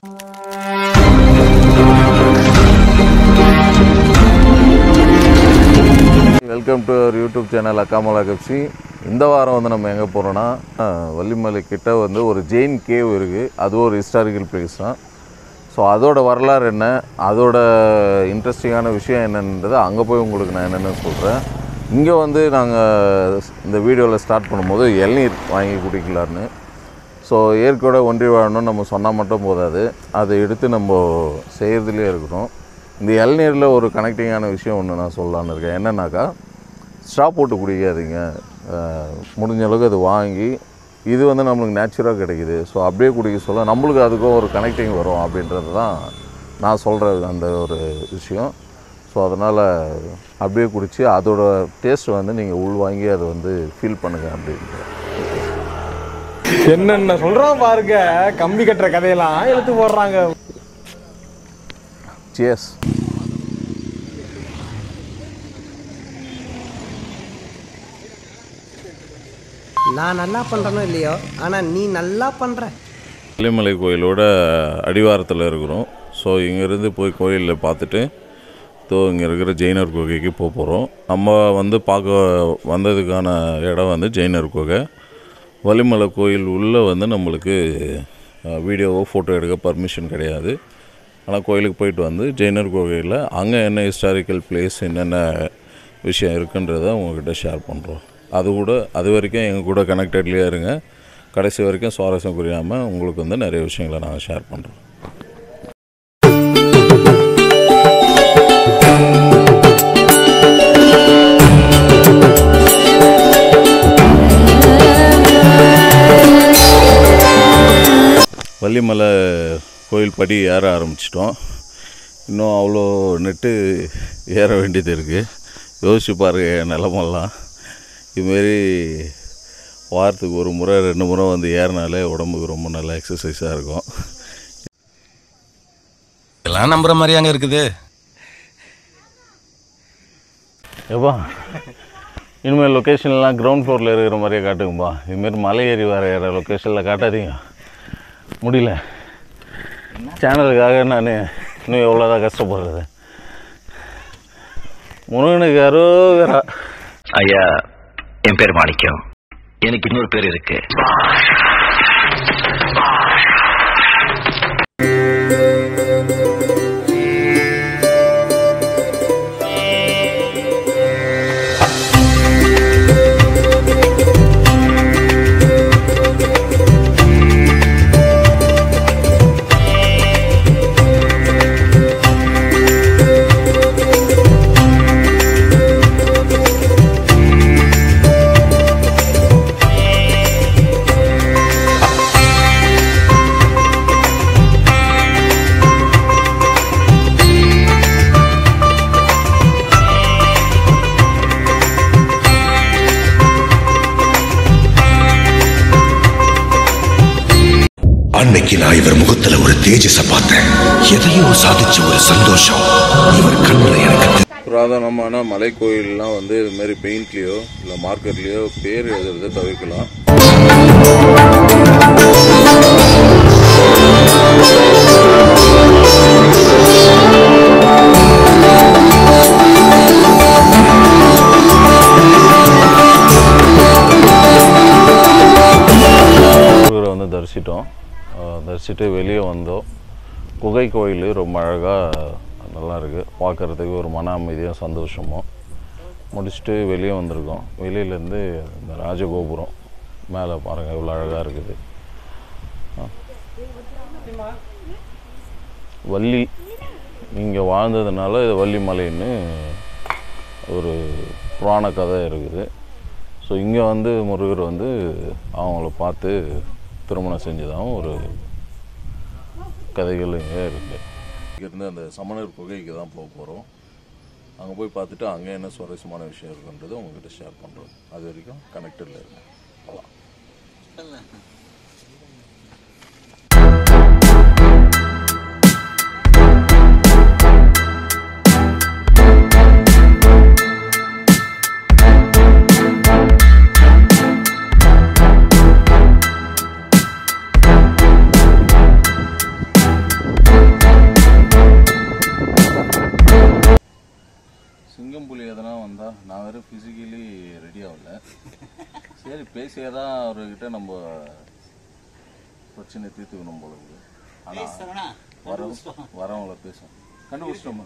Welcome to our YouTube channel அக்காமலா கப்சி இந்த வாரம் வந்து நம்ம எங்கே போகிறோன்னா வள்ளிமலை கிட்ட வந்து ஒரு ஜெயின் கேவ் இருக்குது அது ஒரு ஹிஸ்டாரிக்கல் பிளேஸ் தான் ஸோ அதோட வரலாறு என்ன அதோட இன்ட்ரெஸ்டிங்கான விஷயம் என்னன்றது அங்கே போய் உங்களுக்கு நான் என்னென்னு சொல்கிறேன் இங்கே வந்து நாங்கள் இந்த வீடியோவில் ஸ்டார்ட் பண்ணும்போது இளநீர் வாங்கி குடிக்கலான்னு ஸோ இயற்கையோட ஒன்றி வாழணும்னு நம்ம சொன்னால் மட்டும் போதாது அதை எடுத்து நம்ம செய்கிறதுலே இருக்கணும் இந்த இளநீரில் ஒரு கனெக்டிங்கான விஷயம் ஒன்று நான் சொல்லலான்னு இருக்கேன் என்னன்னாக்கா ஸ்ட்ரா போட்டு குடிக்காதீங்க அஹ், முடிஞ்ச அளவுக்கு அது வாங்கி இது வந்து நம்மளுக்கு நேச்சுரலாக கிடைக்குது ஸோ அப்படியே குடிக்க சொல்ல நம்மளுக்கு அதுக்கும் ஒரு கனெக்டிங் வரும் அப்படின்றது தான் நான் சொல்கிற அந்த ஒரு விஷயம் ஸோ அதனால் அப்படியே குடித்து அதோட டேஸ்ட் வந்து நீங்கள் உள்வாங்கி அதை வந்து ஃபீல் பண்ணுங்கள் அப்படின்ட்டு என்னென்ன சொல்றான் பாருங்க கம்பி கட்டுற கதையெல்லாம் இழுத்து போடுறாங்க சியர்ஸ் நான் நல்லா பண்றேனோ இல்லையோ ஆனா நீ நல்லா பண்ற வெள்ளிமலை கோயிலோட அடிவாரத்தில் இருக்கிறோம் ஸோ இங்கேருந்து போய் கோயிலில் பார்த்துட்டு தோ இங்கே இருக்கிற ஜெயினர் குகைக்கு போக போகிறோம் நம்ம வந்து பார்க்க வந்ததுக்கான இடம் வந்து ஜெயினர் குகை வள்ளிமலை கோயில் உள்ளே வந்து நம்மளுக்கு வீடியோவோ ஃபோட்டோ எடுக்க பர்மிஷன் கிடையாது ஆனால் கோயிலுக்கு போயிட்டு வந்து ஜெயினர் குகையில் அங்கே என்ன ஹிஸ்டாரிக்கல் பிளேஸ் என்னென்ன விஷயம் இருக்குன்றதை உங்ககிட்ட ஷேர் பண்ணுறோம் அது கூட அது வரைக்கும் எங்கள் கூட கனெக்டட்லேயே இருங்க கடைசி வரைக்கும் சுவாரஸ்யம் புரியாமல் உங்களுக்கு வந்து நிறைய விஷயங்களை நாங்கள் ஷேர் பண்ணுறோம் வள்ளிமலை கோயில் படி ஏற ஆரம்பிச்சிட்டோம் இன்னும் அவ்வளோ நெட்டு ஏற வேண்டியது இருக்குது யோசிச்சு பாருங்க என் நிலமெல்லாம் இதுமாரி வாரத்துக்கு ஒரு முறை ரெண்டு முறை வந்து ஏறினாலே உடம்புக்கு ரொம்ப நல்ல எக்ஸசைஸாக இருக்கும் எல்லாம் நம்புற மாதிரியாங்க இருக்குது ஏப்பா இனிமேல் லொக்கேஷன்லாம் கிரவுண்ட் ஃப்ளோரில் இருக்கிற மாதிரியே காட்டுங்கப்பா இதுமாரி மலை ஏறி வர ஏற லொக்கேஷனில் காட்டாதீங்க முடியல சேனலுக்காக நான் இன்னும் எவ்வளோதான் கஷ்டப்படுறது முருகனுக்கு அரோகரா ஐயா என் பேர் மாணிக்கம் எனக்கு இன்னொரு பேர் இருக்கு அன்னைக்கு நான் இவர் முகத்துல ஒரு தேஜஸ பார்த்தேன் எதையோ சாதிச்ச ஒரு சந்தோஷம் இவர் கண்ணுல எனக்கு தெ- புராதனமான மலை கோயிலெலாம் வந்து இதுமாரி பெயிண்ட்லேயோ இல்லை மார்க்கர்லேயோ பேர் எழுதுறதை தவிர்க்கலாம் முருகரை வந்து தரிசித்தோம் அஹ் தரிசிட்டு வெளியே வந்தோம் குகை கோயில் ரொம்ப அழகாக நல்லா இருக்குது பார்க்குறதுக்கு ஒரு மன அமைதியும் சந்தோஷமும் முடிச்சுட்டு வெளியே வந்திருக்கோம் வெளியிலேருந்து இந்த ராஜகோபுரம் மேலே பாருங்கள் இவ்வளோ அழகாக இருக்குது ஆ. வள்ளி இங்கே வாழ்ந்ததுனால இது வள்ளிமலைன்னு ஒரு புராண கதை இருக்குது ஸோ இங்கே வந்து முருகர் வந்து அவங்கள பார்த்து திருமணம் செஞ்சதாகவும் ஒரு கதைகள் இங்கே இருக்குது இங்கேருந்து அந்த சமணர் குகைக்கு தான் போக போகிறோம் அங்கே போய் பார்த்துட்டு அங்கே என்ன சுவாரஸ்யமான விஷயம் இருக்குன்றது உங்ககிட்ட ஷேர் பண்ணுறோம் அது வரைக்கும் கனெக்டடில் இருக்கும் அவ்வளோ நான் வேறு ஃபிசிக்கலி ரெடி ஆகல சரி பேசியே தான் அவர்கிட்ட நம்ம பிரச்சனை தீர்த்துக்கணும் போல இருக்குது ஆனால் வர வரவங்கள பேசும் கண்டுபிடிச்சிட்டோமா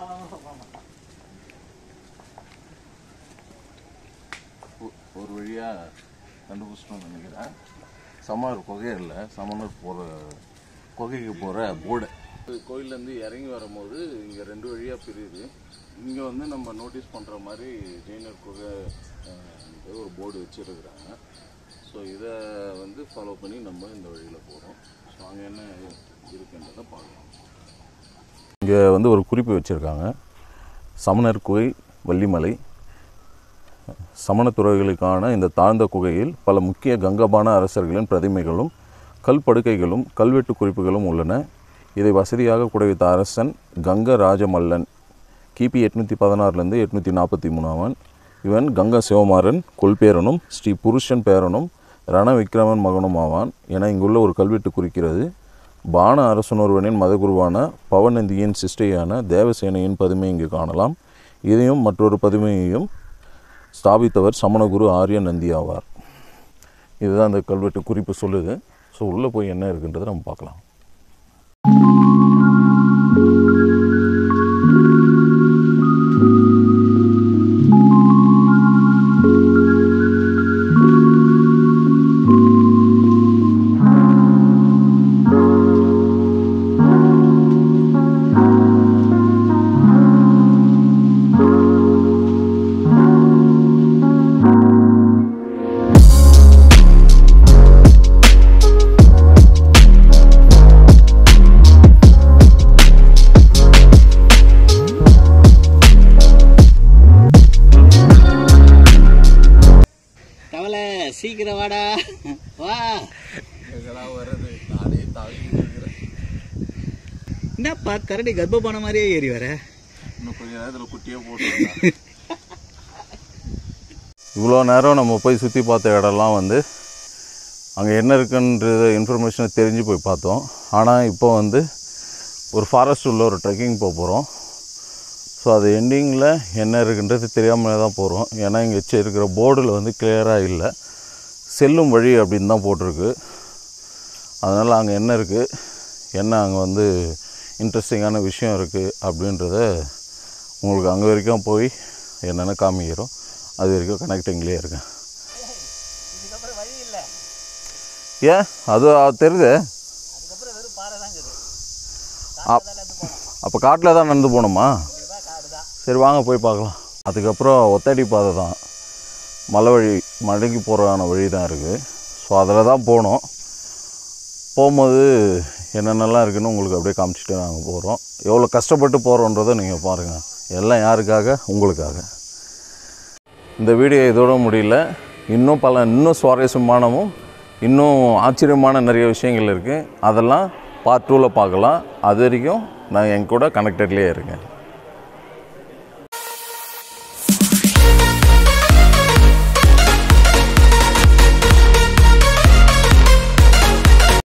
ஒ- ஒரு வழியாக கண்டுபிடிச்சிட்டோம்னு நினைக்கிறேன் சமணர் குகை இல்லை சமணர் போகிற குகைக்கு போகிற போர்டு கோயிலேருந்து இறங்கி வரும்போது இங்கே ரெண்டு வழியாக பிரியுது இங்கே வந்து நம்ம நோட்டீஸ் பண்ணுற மாதிரி ஜெயினர் குகை அஹ், ன்ட்டு ஒரு போர்டு வச்சுருக்குறாங்க ஸோ இதை வந்து ஃபாலோ பண்ணி நம்ம இந்த வழியில் போகிறோம் ஸோ அங்கே என்ன இருக்குன்றதை பார்க்கலாம் இங்கே வந்து ஒரு குறிப்பு வச்சுருக்காங்க சமணர் குகை வள்ளிமலை சமண துறவிகளுக்கான இந்த தாழ்ந்த குகையில் பல முக்கிய கங்கபான அரசர்களின் பிரதிமைகளும் கல் படுக்கைகளும் கல்வெட்டு குறிப்புகளும் உள்ளன இதை வசதியாக குடைவித்த அரசன் கங்க ராஜமல்லன் கிபி எட்நூற்றி பதினாறுலேருந்து எட்நூற்றி நாற்பத்தி மூணாவன் இவன் கங்க சிவமாறன் கொல்பேரனும் ஸ்ரீ புருஷன் பேரனும் ரண விக்ரமன் மகனும் ஆவான் என இங்குள்ள ஒரு கல்வெட்டு குறிக்கிறது பான அரசனொருவனின் மதகுருவான பவநந்தியின் சிஷ்டையான தேவசேனையின் பதுமை இங்கு காணலாம் இதையும் மற்றொரு பதுமையையும் ஸ்தாபித்தவர் சமணகுரு ஆரிய நந்தி ஆவார் இதுதான் அந்த கல்வெட்டு குறிப்பு சொல்லுது ஸோ உள்ளே போய் என்ன இருக்குன்றதை நம்ம பார்க்கலாம் கவலை சீக்கிரம் வாடா வா என்னப்பா கரடி கர்ப்பமான மாதிரியே ஏறி வர இன்னும் கொஞ்ச நேரத்தில் குட்டியே போட்டு இவ்வளோ நேரம் நம்ம போய் சுற்றி பார்த்த இடம்லாம் வந்து அங்கே என்ன இருக்குன்றது இன்ஃபர்மேஷனை தெரிஞ்சு போய் பார்த்தோம் ஆனால் இப்போ வந்து ஒரு ஃபாரஸ்ட் உள்ள ஒரு ட்ரெக்கிங் போக போகிறோம் ஸோ அது எண்டிங்கில் என்ன இருக்குன்றது தெரியாமல் தான் போகிறோம் ஏன்னா இங்கே வச்சு இருக்கிற போர்டில் வந்து கிளியராக இல்லை செல்லும் வழி அப்படின்னு தான் போட்டிருக்கு அதனால் அங்கே என்ன இருக்குது என்ன அங்கே வந்து இன்ட்ரெஸ்டிங்கான விஷயம் இருக்குது அப்படின்றத உங்களுக்கு அங்கே வரைக்கும் போய் என்னென்ன காமிக்கிறோம் அது வரைக்கும் கனெக்டிங்லேயே இருக்கேன் ஏன் அது அது தெரியுது அப்போ காட்டில் தான் நடந்து போகணுமா சரி வாங்க போய் பார்க்கலாம் அதுக்கப்புறம் ஒத்தடி பாதை தான் மலை வழி மலைக்கு போகிறதான வழி தான் இருக்குது ஸோ அதில் தான் போனோம் போகும்போது என்னென்னலாம் இருக்குன்னு உங்களுக்கு அப்படியே காமிச்சிட்டு நாங்கள் போகிறோம் எவ்வளோ கஷ்டப்பட்டு போகிறோன்றதை நீங்கள் பாருங்கள் எல்லாம் யாருக்காக உங்களுக்காக இந்த வீடியோ இதோட முடியல இன்னும் பல இன்னும் சுவாரஸ்யமானவும் இன்னும் ஆச்சரியமான நிறைய விஷயங்கள் இருக்குது அதெல்லாம் பார்ட் டூவில் பார்க்கலாம் அது வரைக்கும் நான் என் கூட கனெக்டட்லேயே இருக்கேன்